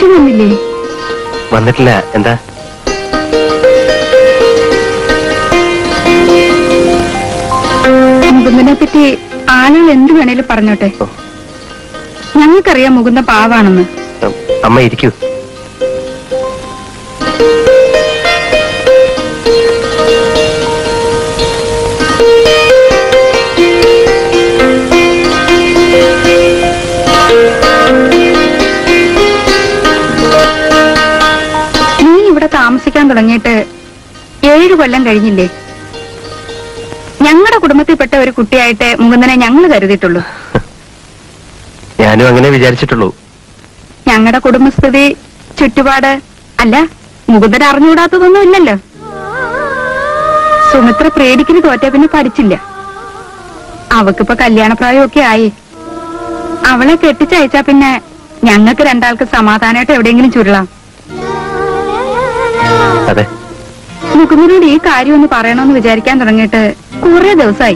വിഷു വന്നില്ലേ വന്നിട്ടില്ല എന്താ മുകുന്ദനെ പറ്റി ആളുകൾ എന്ത് വേണേലും പറഞ്ഞോട്ടെ ഓ. ഞങ്ങൾക്കറിയാം മുകുന്ദ പാവാണെന്ന് ഉം, അമ്മ ഇരിക്കൂ നീ ഇവിടെ താമസിക്കാൻ തുടങ്ങിയിട്ട് ഏഴു കൊല്ലം കഴിഞ്ഞില്ലേ ഞങ്ങളുടെ കുടുംബത്തിൽപ്പെട്ട ഒരു കുട്ടിയായിട്ട് മുകുന്ദനെ ഞങ്ങൾ കരുതിയിട്ടുള്ളൂ ഞാനും അങ്ങനെ വിചാരിച്ചിട്ടുള്ളൂ ഞങ്ങളുടെ കുടുംബസ്ഥിതി ചുറ്റുപാട് അല്ല മുകുന്ദൻ അറിഞ്ഞുകൂടാത്തതൊന്നും ഇല്ലല്ലോ സുമിത്ര പ്രേടിക്കിന് തോറ്റ പിന്നെ പഠിച്ചില്ല അവക്കിപ്പോ കല്യാണപ്രായമൊക്കെ ആയി അവളെ കെട്ടിച്ചയച്ചാ പിന്നെ ഞങ്ങൾക്ക് രണ്ടാൾക്ക് സമാധാനമായിട്ട് എവിടെയെങ്കിലും ചുരുളാം അതെ മുകുന്ദനോട് ഈ കാര്യം ഒന്ന് പറയണമെന്ന് വിചാരിക്കാൻ തുടങ്ങിയിട്ട് കുറെ ദിവസമായി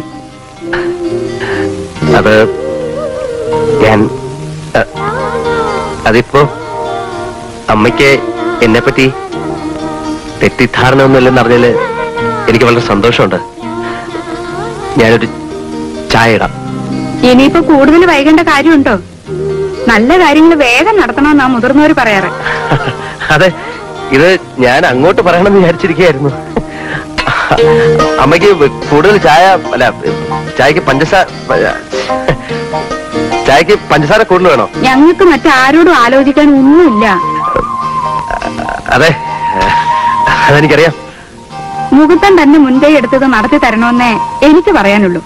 അത് ഞാൻ അ, അതിപ്പോ അമ്മയ്ക്ക് എന്നെ പറ്റി തെറ്റിദ്ധാരണ ഒന്നുമില്ലെന്ന് അറിഞ്ഞാല് എനിക്ക് വളരെ സന്തോഷമുണ്ട് ഞാനൊരു ചായ ഇടാം ഇനിയിപ്പോ കൂടുതൽ വൈകേണ്ട കാര്യമുണ്ടോ നല്ല കാര്യങ്ങൾ വേഗം നടത്തണമെന്നാ മുതിർന്നവര് പറയാറ് അതെ ഇത് ഞാൻ അങ്ങോട്ട് പറയണമെന്ന് വിചാരിച്ചിരിക്കുകയായിരുന്നു അമ്മയ്ക്ക് കൂടുതൽ ചായ അല്ല ചായക്ക് പഞ്ചസാര ചായക്ക് പഞ്ചസാര കൂടുതൽ വേണോ ഞങ്ങൾക്ക് മറ്റാരോടും ആലോചിക്കാൻ ഒന്നുമില്ല അതെ അതെനിക്കറിയാം മുകുന്ദൻ തന്നെ മുൻകൈ എടുത്തത് നടത്തി തരണമെന്നേ എനിക്ക് പറയാനുള്ളൂ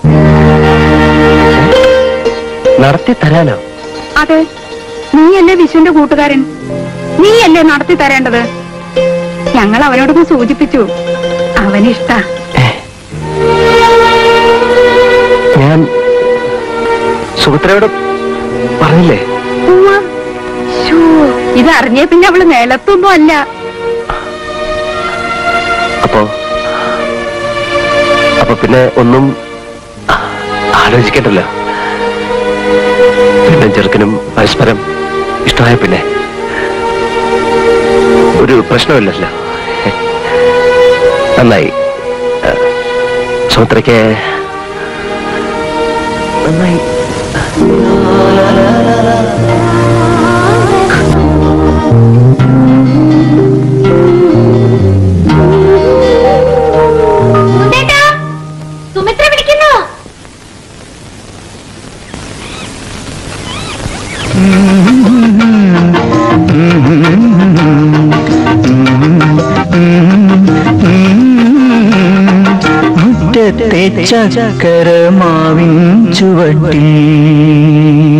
നടത്തി തരാനോ അതെ നീയല്ലേ വിശുവിന്റെ കൂട്ടുകാരൻ നീയല്ലേ നടത്തി തരേണ്ടത് ഞങ്ങൾ അവനോടൊന്ന് സൂചിപ്പിച്ചു അവനിഷ്ട ഞാൻ സുഭദ്രയോട് പറഞ്ഞില്ലേ ഇത് അറിഞ്ഞേ പിന്നെ അവള് നിലത്തൊന്നും അല്ല അപ്പോ അപ്പൊ പിന്നെ ഒന്നും ആ- ആലോചിക്കണ്ടല്ലോ പിന്നെ ചെറുക്കനും പരസ്പരം ഇഷ്ടമായ പിന്നെ ഒരു പ്രശ്നമില്ലല്ലോ നന്നായി ആ, സുമിത്രയ്ക്ക് നന്നായി സുമിത്ര വിളിക്കുന്നു മുറ്റത്തെ ചക്കരമാവിൻ ചുവട്ടിൽ